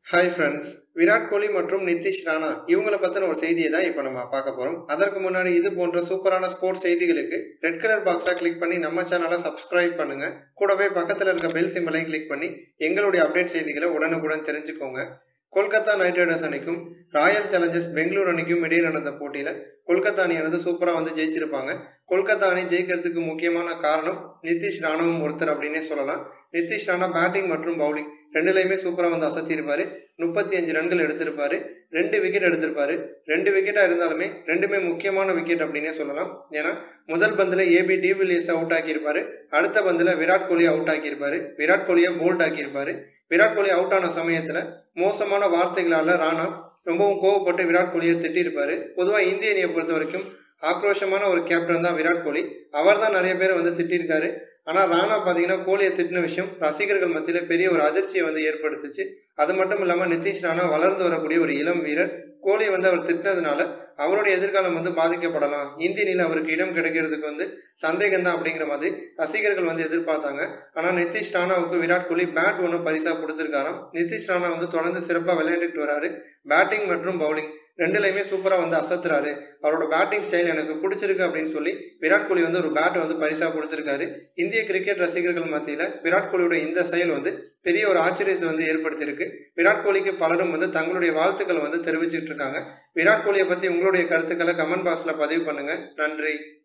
hi friends Virat கோலி மற்றும் நிதிஷ் ராணா இவங்கள பத்தின ஒரு செய்தியை தான் இப்போ நம்ம பார்க்க போறோம் அதற்கு முன்னாடி இது போன்ற சூப்பரான ஸ்போர்ட்ஸ் செய்திகளுக்கு ரெட் கலர் பாக்ஸா கிளிக் பண்ணி நம்ம சேனலை சப்ஸ்கிரைப் பண்ணுங்க கூடவே பக்கத்துல இருக்க பெல் சிம்பலையும் கிளிக் பண்ணி எங்களுடைய அப்டேட் செய்திகளை உடனுக்குடன் தெரிஞ்சுக்கோங்க கொல்கத்தா நைட் ரைடர்ஸ் அணிக்கும் ராயல் சேலஞ்சர்ஸ் பெங்களூர் அணிக்கும் இடையே நடந்த போட்டியில கொல்கத்தா அணியானது சூப்பரா வந்து ஜெயிச்சிருப்பாங்க கொல்கத்தா அணி ஜெயிக்கிறதுக்கு முக்கியமான காரணம் நிதிஷ் ராணாவும் ஒருத்தர் அப்படின்னே சொல்லலாம் நிதிஷ் ராணா பேட்டிங் மற்றும் பவுலிங் ரெண்டுலையுமே சூப்பராக வந்து அசத்தியிருப்பாரு முப்பத்தி அஞ்சு ரன்கள் எடுத்திருப்பாரு ரெண்டு விக்கெட் எடுத்திருப்பாரு ரெண்டு விக்கெட்டா இருந்தாலுமே ரெண்டுமே முக்கியமான விக்கெட் அப்படின்னே சொல்லலாம் ஏன்னா முதல் பந்துல ஏபி டிவிலியர்ஸ் அவுட் ஆக்கியிருப்பாரு அடுத்த பந்துல விராட் கோலி அவுட் ஆக்கியிருப்பாரு விராட் கோலியை போல்ட் ஆக்கியிருப்பாரு விராட் கோலி அவுட் ஆன சமயத்துல மோசமான வார்த்தைகளால ராணா ரொம்பவும் கோவப்பட்டு விராட் கோலியை திட்டிருப்பாரு பொதுவாக இந்திய அணியை பொறுத்த வரைக்கும் ஆக்ரோஷமான ஒரு கேப்டன் தான் விராட் கோலி அவர் தான் நிறைய பேரை வந்து திட்டிருக்காரு ஆனால் ராணா பார்த்தீங்கன்னா கோலியை திட்டின விஷயம் ரசிகர்கள் மத்தியில் பெரிய ஒரு அதிர்ச்சியை வந்து ஏற்படுத்துச்சு அது மட்டும் இல்லாமல் நிதிஷ் ராணா வளர்ந்து வரக்கூடிய ஒரு இளம் வீரர் கோலியை வந்து அவர் திட்டினதுனால அவருடைய எதிர்காலம் வந்து பாதிக்கப்படலாம் இந்திய அணியில் அவருக்கு இடம் கிடைக்கிறதுக்கு வந்து சந்தேகம் தான் அப்படிங்கிற மாதிரி ரசிகர்கள் வந்து எதிர்பார்த்தாங்க ஆனால் நிதிஷ் ராணாவுக்கு விராட் கோலி பேட் ஒன்று பரிசா கொடுத்துருக்காராம் நிதிஷ் ராணா வந்து தொடர்ந்து சிறப்பாக விளையாண்டுட்டு வராரு பேட்டிங் மற்றும் பவுலிங் ரெண்டுலையுமே சூப்பராக வந்து அசத்துறாரு அவரோட பேட்டிங் ஸ்டைல் எனக்கு பிடிச்சிருக்கு அப்படின்னு சொல்லி விராட் கோலி வந்து ஒரு பேட்டை வந்து பரிசாக கொடுத்துருக்காரு இந்திய கிரிக்கெட் ரசிகர்கள் மத்தியில் விராட் கோலியோட இந்த செயல் வந்து பெரிய ஒரு ஆச்சரியத்தை வந்து ஏற்படுத்தியிருக்கு விராட் கோலிக்கு பலரும் வந்து தங்களுடைய வாழ்த்துக்களை வந்து தெரிவிச்சிட்டு இருக்காங்க விராட் கோலியை பற்றி உங்களுடைய கருத்துக்களை கமெண்ட் பாக்ஸில் பதிவு பண்ணுங்க நன்றி